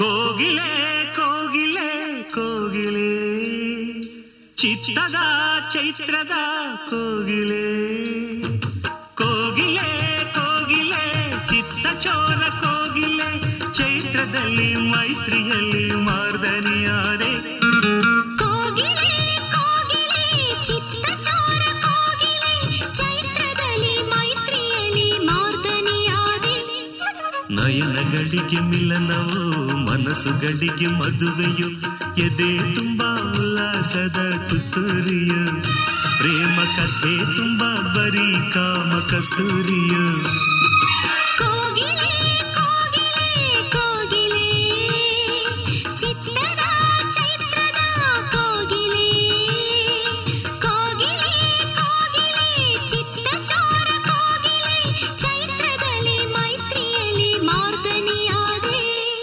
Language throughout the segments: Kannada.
ಕೋಗಿಲೆ ಕೋಗಿಲೆ ಕೋಗಿಲೆ ಚಿತ್ತದ ಚೈತ್ರದ ಕೋಗಿಲೆ ಕೋಗಿಲೆ ಕೋಗಿಲೆ ಚಿತ್ತ ಚೋರ ಕೋಗಿಲೆ ಚೈತ್ರದಲ್ಲಿ ಮೈತ್ರಿಯಲ್ಲಿ ಮಾರ್ದನಿಯಾದೆ ಕೋಗಿಲೆ ಕೋಗಿಲೆ ಚಿತ್ತ ಚೋರ ಕೋಗಿಲೆ ಚೈತ್ರದಲ್ಲಿ ಮೈತ್ರಿಯಲ್ಲಿ ಮಾರ್ದನಿಯಾದೆ ನಯನಗಳಿಗೆ ಮಿಲನವೋ ಮನಸ್ಸುಗಳಿಗೆ ಮದುವೆಯು ಎದೆ ತುಂಬಾ ಉಲ್ಲಾಸದ ತುತ್ತೂರಿಯು ಪ್ರೇಮ ಕಥೆ ತುಂಬಾ ಬರೀ ಕಾಮ ಕಸ್ತೂರಿಯು ಕೋಗಿಲೆ ಕೋಗಿಲೆ ಕೋಗಿಲೆ ಚಿತ್ತದ ಚೈತ್ರದ ಕೋಗಿಲೆ ಕೋಗಿಲೆ ಕೋಗಿಲೆ ಚಿತ್ತ ಚೋರ ಕೋಗಿಲೆ ಚೈತ್ರದಲ್ಲಿ ಮೈತ್ರಿಯಲ್ಲಿ ಮಾರ್ದನಿಯಾದೆ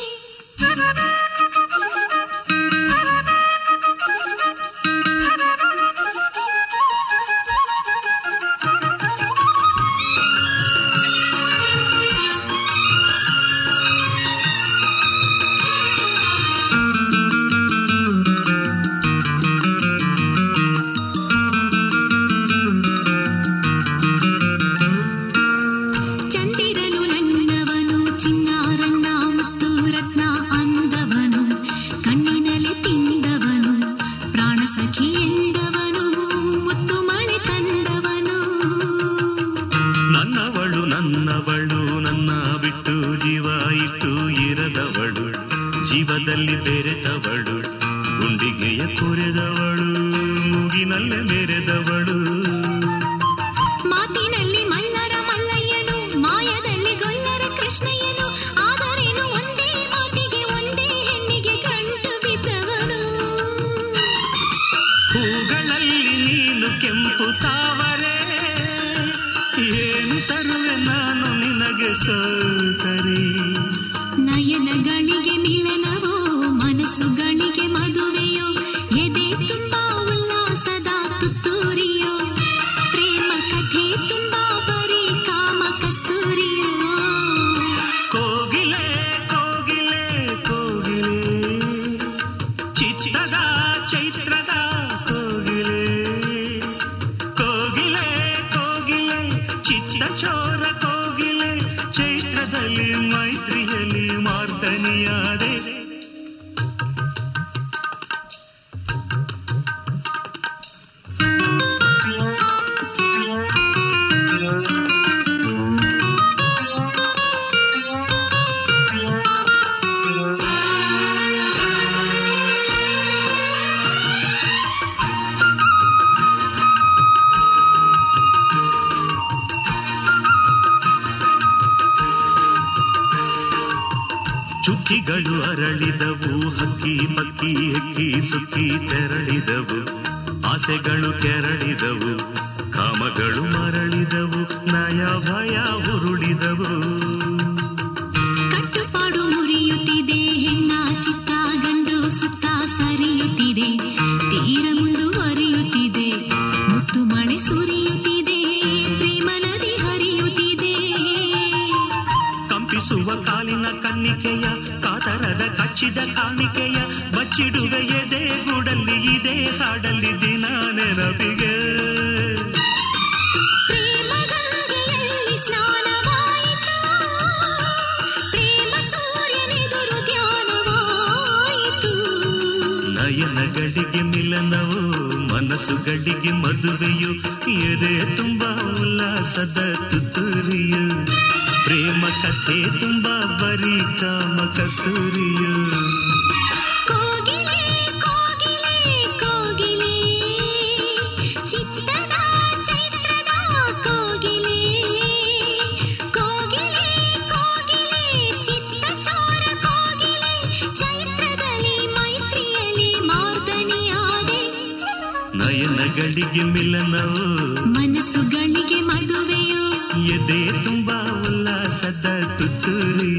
ಚಂದಿರನು ನನ್ನವನು ಚಿನ್ನಾರನ್ನ ಮುತ್ತು ರತ್ನ ಅಂದವನು ಕಣ್ಣಿನಲ್ಲಿ ತಿಂದವನು ಪ್ರಾಣ ಸಖಿ ಎಂದವನು ಮುತ್ತು ಮಳೆ ತಂದವನು ನನ್ನವಳು ನನ್ನವಳು ನನ್ನ ಬಿಟ್ಟು ಜೀವ ಇಟ್ಟು ಇರದವಳು ಜೀವದಲ್ಲಿ ಬೆರೆತವಳು ಗುಂಡಿಗೆಯ ಕೊರೆದವಳು ಮೂಗಿನಲ್ಲೇ ಮೆರೆದವಳು ಮಾತಿನಲ್ಲಿ ಮಲ್ಲರ ಮಲ್ಲಯ್ಯನು ಮಾಯದಲ್ಲಿ ಗೊಲ್ಲರ ಕೃಷ್ಣಯ್ಯನು ಆದರೇನು ಒಂದೇ ಮಾತಿಗೆ ಒಂದೇ ಹೆಣ್ಣಿಗೆ ಗಂಟು ಬಿದ್ದವನು ಹೂಗಳಲ್ಲಿ ನೀನು ಕೆಂಪು ತಾವರೆ ಏನು ತರುವೆ ನಾನು ನಿನಗೆ ಸೋತರೆ ನಯನಗಳಿಗೆ ಮಿಲನವೋ ಮನಸ್ಸುಗಳಿಗೆ ಮದುವೆಯೋ ಎದೆ ತುಂಬಾ ಉಲ್ಲಾಸದ ತುತ್ತೂರಿಯೋ ಪ್ರೇಮ ಕಥೆ ತುಂಬಾ ಬರೀ ಕಾಮ ಕಸ್ತೂರಿಯೋ ಕೋಗಿಲೆ ಕೋಗಿಲೆ ಕೋಗಿಲೆ ಚಿತ್ತದ ಚೈತ್ರದ ಕೋಗಿಲೆ ಕೋಗಿಲೆ ಕೋಗಿಲೆ ಚಿತ್ತ ಚೋರ ಕೋಗಿಲೆ ಚೈತ್ರದಲ್ಲಿ ಮೈತ್ರಿಯಲ್ಲಿ ಮಾರ್ದನಿಯಾದೆ ಚುಕ್ಕಿಗಳು ಅರಳಿದವು ಹಕ್ಕಿ ಪಕ್ಕಿ ಹೆಕ್ಕಿ ಸುಕ್ಕಿ ತೆರಳಿದವು ಆಸೆಗಳು ಕೆರಳಿದವು ಕಾಮಗಳು ಮರಳಿದವು ನಯ ಭಯ ಉರುಳಿದವು ಕಟ್ಟುಪಾಡು ಮುರಿಯುತ್ತಿದೆ ಹೆಣ್ಣ ಚಿತ್ತ ಗಂಡು ಸುತ್ತ ಸರಿಯುತ್ತಿದೆ ತೀರ ಮುಂದುವರಿಯುತ್ತಿದೆ ಮುತ್ತು ಮಳೆ ಸುರಿಯುತ್ತಿದೆ ಪ್ರೇಮ ನದಿ ಹರಿಯುತ್ತಿದೆ ಕಂಪಿಸುವ ಕಾಲಿನ ಕನ್ನಿಕೆಯ ಕಾತರದ ಕಚ್ಚಿದ ಕಾಣಿಕೆಯ ಬಚ್ಚಿಡುವೆ ಎದೆ ಗೂಡಲ್ಲಿ ಇದೆ ಹಾಡಲ್ಲಿ ದಿನ ನೆನಪಿಗೆ ಪ್ರೇಮ ಗಂಗೆಯಲ್ಲಿ ಸ್ನಾನವಾಯಿತು ಪ್ರೇಮ ಸೂರ್ಯನೆದುರು ಧ್ಯಾನವಾಯಿತು ನಯನಗಳಿಗೆ ಮಿಲನವೋ ಮನಸ್ಸುಗಳಿಗೆ ಮದುವೆಯು ಎದೆ ತುಂಬಾ ಉಲ್ಲಾಸದ ತುತ್ತೂರಿಯು ಪ್ರೇಮ ಕಥೆ ತುಂಬಾ ಬರೀ ಕಾಮ ಕಸ್ತೂರಿಯು ಕೋಗಿಲೆ ಕೋಗಿಲೆ ಕೋಗಿಲೆ ಚಿತ್ತದ ಚೈತ್ರದ ಕೋಗಿಲೆ ಕೋಗಿಲೆ ಕೋಗಿಲೆ ಚಿತ್ತ ಚೋರ ಕೋಗಿಲೆ ಚೈತ್ರದಲ್ಲಿ ಮೈತ್ರಿಯಲ್ಲಿ ಮಾರ್ದನಿಯಾದೆ ನಯನಗಳಿಗೆ ಮಿಲನವೋ ಮನಸ್ಸುಗಳಿಗೆ ಮದುವೆಯೋ ಎದೆ ತುಂಬಾ ಉಲ್ಲಾಸದ ತುತ್ತೂರಿಯು